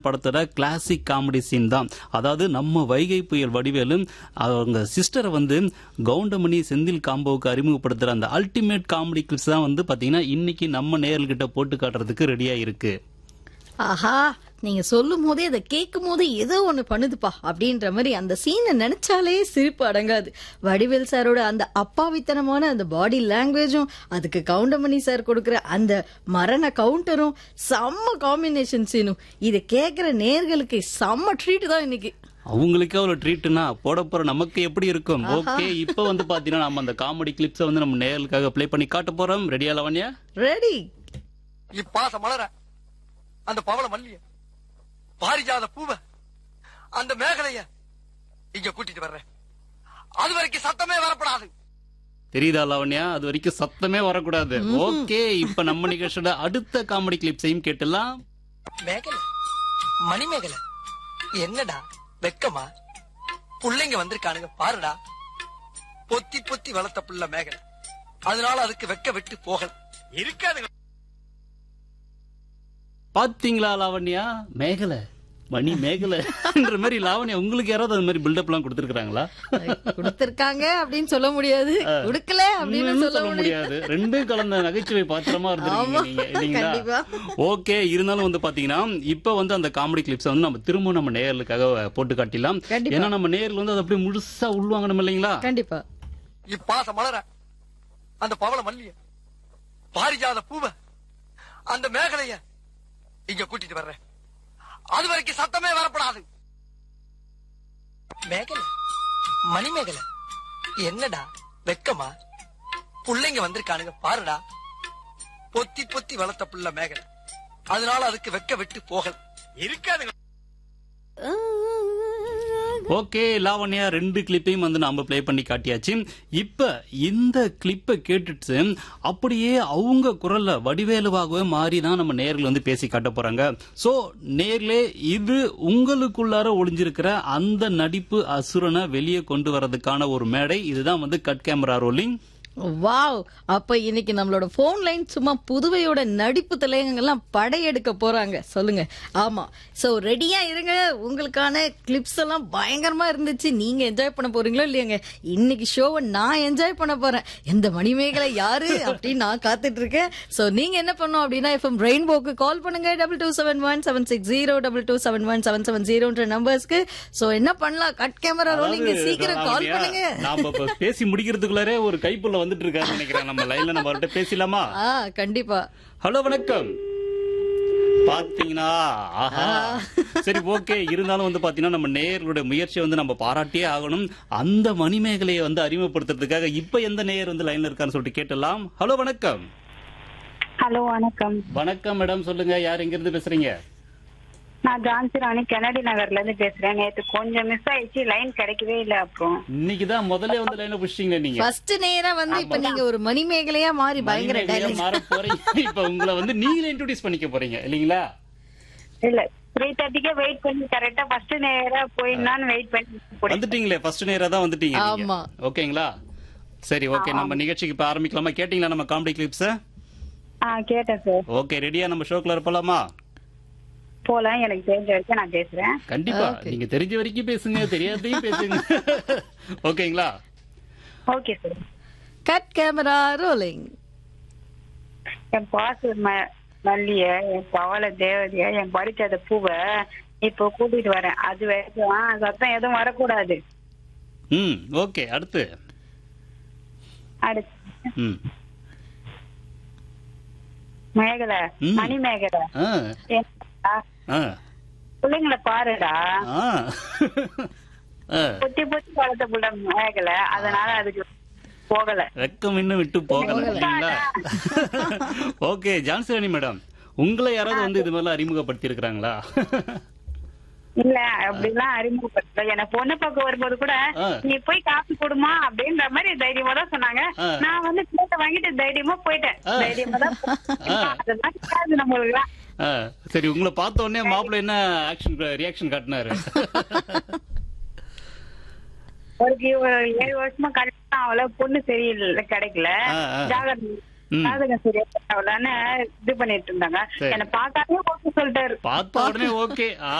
படத்தோட classic comedy scene தான் அதாவது நம்ம வைகை புயல் வடிவேலும் அவங்க சிஸ்டரை வந்து கவுண்டமணி செந்தில் காம்போவுக்கு அறிமுகப்படுத்துற அந்த அல்டிமேட் காமெடி கிளிப்ஸ் தான் வந்து பாத்தீங்கன்னா இன்னைக்கு நம்ம நேயர்கிட்ட போட்டு காட்டுறதுக்கு ரெடியா இருக்கு ஆஹா நீங்க சொல்லும் போதே அதை கேட்கும் போதே ஏதோ ஒண்ணு பண்ணுதுப்பா அப்படின்ற மாதிரி அந்த சீனை நினைச்சாலே சிரிப்பு அடங்காது வடிவேல் சாரோட அந்த அப்பாவித்தனமான அந்த பாடி லாங்குவேஜும் அதுக்கு கவுண்டமணி சார் கொடுக்கிற அந்த மரண கவுண்டரும் செம்ம காம்பினேஷன் சீனும் இதை கேட்கிற நேர்களுக்கு செம்ம ட்ரீட் தான் இன்னைக்கு அவங்களுக்கே ஒரு ட்ரீட்னா போட போற நமக்கு எப்படி இருக்கும் ஓகே இப்போ வந்து பாத்தீங்கன்னா நம்ம அந்த காமெடி கிளிப்ஸை வந்து நம்ம நேயர்களுக்காக ப்ளே பண்ணி காட்ட போறோம் ரெடியா லவண்யா ரெடி இப்பாச மலர அந்த பவள மல்லிய பாரிஜாத பூவ அந்த மேகலைய இங்க கூட்டிட்டு வர்றேன் அது வரைக்கும் சத்தமே வரப்படாது தெரியுதா லாவண்யா அது வரைக்கும் சத்தமே வரக்கூடாது ஓகே இப்ப நம்ம நிகழ்ச்சியோட அடுத்த காமெடி கிளிப்ஸையும் கேட்டலாம் மேகலை மணி மேகலை என்னடா வெக்கமா புள்ளைங்க வந்திருக்கானுங்க பாருடா பொத்தி பொத்தி வளர்த்த புள்ள மேகலை அதனால அதுக்கு வெக்க விட்டு போகல இருக்காதுங்க பாத்தீங்களா லாவண்யா மேகலை மணி மேகலைன்ற மாதிரி லாவண்யா உங்களுக்கு யாராவது அது மாதிரி பில்டப் எல்லாம் கொடுத்துருக்காங்களா கொடுத்திருக்காங்க அப்படின்னு சொல்ல முடியாது கொடுக்கல அப்படின்னு சொல்ல சொல்ல முடியாது முடியாது ரெண்டும் கலந்த நகைச்சுவை பாத்திரமா இருந்திருக்கீங்க ஆமா. நீங்க இல்லீங்களா கண்டிப்பா. ஓகே இருந்தாலும் வந்து பாத்தீங்கன்னா இப்ப வந்து அந்த காமெடி கிளிப்ஸ் வந்து நம்ம திரும்ப நம்ம நேயர்களுக்காக போட்டு காட்டிடலாம் கண்டிப்பா. ஏன்னா நம்ம நேயர்கள் வந்து அதை அப்படியே முழுசா உள்வாங்கணும் இல்லைங்களா கண்டிப்பா இப்பாச மலர அந்த பவள மல்லிய பாரிஜாத பூவ அந்த மேகலைய இங்க கூட்டிட்டு வர்றேன் அது வரைக்கும் சத்தமே வரப்படாது மேகலை மணி மேகலை என்னடா வெக்கமா புள்ளைங்க வந்திருக்கானுங்க பாருடா பொத்தி பொத்தி வளர்த்த புள்ள மேகலை அதனால அதுக்கு வெக்க விட்டு போகல இருக்காதுங்க ஓகே லாவண்யா ரெண்டு கிளிப்பையும் வந்து நாம ப்ளே பண்ணி காட்டியாச்சு இப்ப இந்த கிளிப்பை கேட்டுட்டு அப்படியே அவங்க குரல்ல வடிவேலுவாகவே மாறி தான் நம்ம நேர்கள் வந்து பேசி காட்ட போறாங்க சோ நேர்லே இது உங்களுக்குள்ளார ஒளிஞ்சிருக்கிற அந்த நடிப்பு அசுரனை வெளியே கொண்டு வரதுக்கான ஒரு மேடை இதுதான் வந்து கட் கேமரா ரோலிங் வாவ் அப்ப இன்னைக்கு நம்மளோட போன் லைன் சும்மா புதுவையோட நடிப்பு தலையங்கள்லாம் படையெடுக்க போறாங்க சொல்லுங்க ஆமா சோ ரெடியா இருங்க உங்களுக்கான கிளிப்ஸ் எல்லாம் பயங்கரமா இருந்துச்சு நீங்க என்ஜாய் பண்ண போறீங்களோ இல்லையாங்க இன்னைக்கு ஷோவை நான் என்ஜாய் பண்ண போறேன் எந்த மணிமேகலை யாரு அப்படின்னு நான் காத்துட்டு இருக்கேன் சோ நீங்க என்ன பண்ணணும் அப்படின்னா எஃப்எம் ரெயின்போக்கு கால் பண்ணுங்க double two seven one seven six zero double two seven one seven seven ஜீரோன்ற நம்பர்ஸ்க்கு சோ என்ன பண்ணலாம் கட் கேமரா ரோலிங்க சீக்கிரம் கால் லாவண்யா, பண்ணுங்க நாம இப்ப பேசி முடிக்கிறதுக்குள்ளாரே ஒரு கைப்புள்ள வந்துட்டு இருக்காரு நினைக்கிறேன் நம்ம லைன்ல நம்ம அவர்கிட்ட பேசலாமா ஆ கண்டிப்பா ஹலோ வணக்கம் பாத்தீங்கன்னா ஆஹா சரி ஓகே இருந்தாலும் வந்து பாத்தீங்கன்னா நம்ம நேயர்களுடைய முயற்சியை வந்து நம்ம பாராட்டியே ஆகணும் அந்த மணிமேகலையை வந்து அறிமுகப்படுத்துறதுக்காக இப்ப எந்த நேயர் வந்து லைன்ல இருக்கான்னு சொல்லிட்டு கேட்டலாம் ஹலோ வணக்கம் ஹலோ வணக்கம் வணக்கம் மேடம் சொல்லுங்க யார் எங்க இருந்து பேசுறீங்க நான் ஜான்சி ராணி கெனடி நகர்ல இருந்து பேசுறேன் நேத்து கொஞ்சம் மிஸ் ஆயிடுச்சு லைன் கிடைக்கவே இல்ல அப்புறம் இன்னைக்கு தான் முதல்ல வந்து லைன்ல புடிச்சிட்டீங்க நீங்க ஃபர்ஸ்ட் நேரா வந்து இப்ப நீங்க ஒரு மணிமேகலையா மாறி பயங்கர மணிமேகலையா டைலாக் மாற போறீங்க இப்ப உங்களை வந்து நீங்களே இன்ட்ரோடியூஸ் பண்ணிக்க போறீங்க இல்லீங்களா இல்ல த்ரீ தேர்ட்டிக்கே வெயிட் பண்ணி கரெக்டா ஃபர்ஸ்ட் நேரா போயிடலான்னு வெயிட் பண்ணி போறேன். வந்துட்டீங்களே ஃபர்ஸ்ட் நேரா தான் வந்துட்டீங்க நீங்க. ஆமா. ஓகேங்களா சரி ஓகே நம்ம நிகழ்ச்சிக்கு இப்ப ஆரம்பிக்கலாமா கேட்டீங்களா நம்ம காமெடி கிளிப்ஸ் ஆ கேட்டேன் சார் ஓகே ரெடியா நம்ம ஷோக்குள்ள போலாமா போலாம் எனக்கு தெரிஞ்ச வரைக்கும் நான் பேசுறேன் கண்டிப்பா Okay. நீங்க தெரிஞ்ச வரைக்கும் பேசுங்க தெரியாதையும் பேசுங்க ஓகேங்களா okay sir cut camera rolling என் பாசு மல்லிய என் பவள தேவதைய என் படிக்காத பூவை இப்போ கூட்டிட்டு வரேன் அது வரைக்கும் சத்தம் எதுவும் வரக்கூடாது ம் ஓகே அடுத்து அடுத்து ம் மேகலை ம். மணி மேகலை ஆ என்னடா, ஆ பிள்ளைங்களை பாருடா ஆ ஆ பொத்தி பொத்தி வளர்த்த புள்ள மேகலை அதனால அதுக்கு போகல வெக்கம் இன்னும் விட்டு போகல இல்லைங்களா ஓகே ஜான்சிராணி மேடம் உங்களை யாராவது வந்து இது மாதிரிலாம் அறிமுகப்படுத்தி இருக்கிறாங்களா இல்ல அப்படிலாம் அறிமுகப்படுத்தல எனக்கு பொண்ணு பார்க்க வரும்போது கூட ஆ. நீ போய் காசு கொடுமா அப்படின்ற மாதிரி தைரியமா தான் சொன்னாங்க ஆ. நான் வந்து கேட்ட வாங்கிட்டு தைரியமா போயிட்டேன் ஆ. தைரியமா தான் போனேன். ஆ. அதெல்லாம் கிடையாது நம்மளுக்கு சரி உங்களை பார்த்த உடனே மாப்பிள்ளை என்ன ஆக்ஷன் ரியாக்ஷன் காட்டினாரு ஒரு கி- ஒரு ஏழு வருஷமா கல்யாணம் அவ்வளவு பொண்ணு சரியில்லை கிடைக்கல ஆ, ஆ. ஜாகிரதை ம். ஜாதகம் சரியா அவ்வளோன்னு இது பண்ணிட்டு இருந்தாங்க சரி. என்ன பார்க்காம ஓகே சொல்லிட்டாரு பார்த்த உடனே ஓகே